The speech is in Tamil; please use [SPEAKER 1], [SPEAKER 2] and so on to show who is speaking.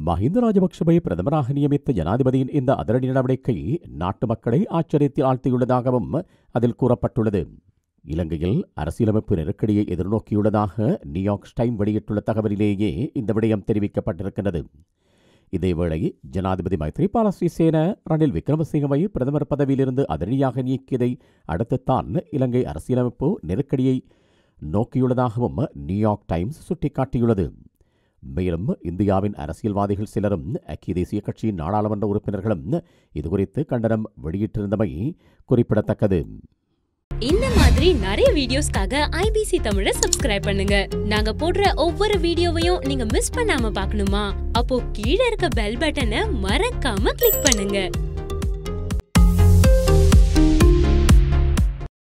[SPEAKER 1] மஹிந்த ராஜபக்ஷவை பிரதமராக நியமித்த ஜனாதிபதியின் இந்த அதிரடி நடவடிக்கை நாட்டு மக்களை ஆச்சரியத்தில் ஆழ்த்தியுள்ளதாகவும் அதில் கூறப்பட்டுள்ளது இலங்கையில் அரசியலமைப்பு நெருக்கடியை எதிர்நோக்கியுள்ளதாக நியூயார்க் டைம் வெளியிட்டுள்ள தகவலிலேயே இந்த விடயம் தெரிவிக்கப்பட்டிருக்கிறது இதேவேளை ஜனாதிபதி மைத்ரிபால சிறிசேன ரணில் விக்ரமசிங்கவை பிரதமர் பதவியிலிருந்து அதிரடியாக நீக்கியதை அடுத்துத்தான் இலங்கை அரசியலமைப்பு நெருக்கடியை நோக்கியுள்ளதாகவும் நியூயார்க் டைம்ஸ் சுட்டிக்காட்டியுள்ளது மேலும் இந்தியாவின் அரசியல்வாதிகள் சிலரும் ஐக்கிய தேசிய கட்சியின் நாடாளுமன்ற உறுப்பினர்களும் இதுகுறித்து கண்டனம் வெளியிட்டிருந்தமை குறிப்பிடத்தக்கது
[SPEAKER 2] இந்த மாதிரி நிறைய வீடியோஸ்க்காக ஐபிசி தமிழை சப்ஸ்கிரைப் பண்ணுங்க நாங்க போடுற ஒவ்வொரு வீடியோவையும் நீங்க மிஸ் பண்ணாம பார்க்கணுமா அப்போ கீழே இருக்க பெல் பட்டனை மறக்காம கிளிக் பண்ணுங்க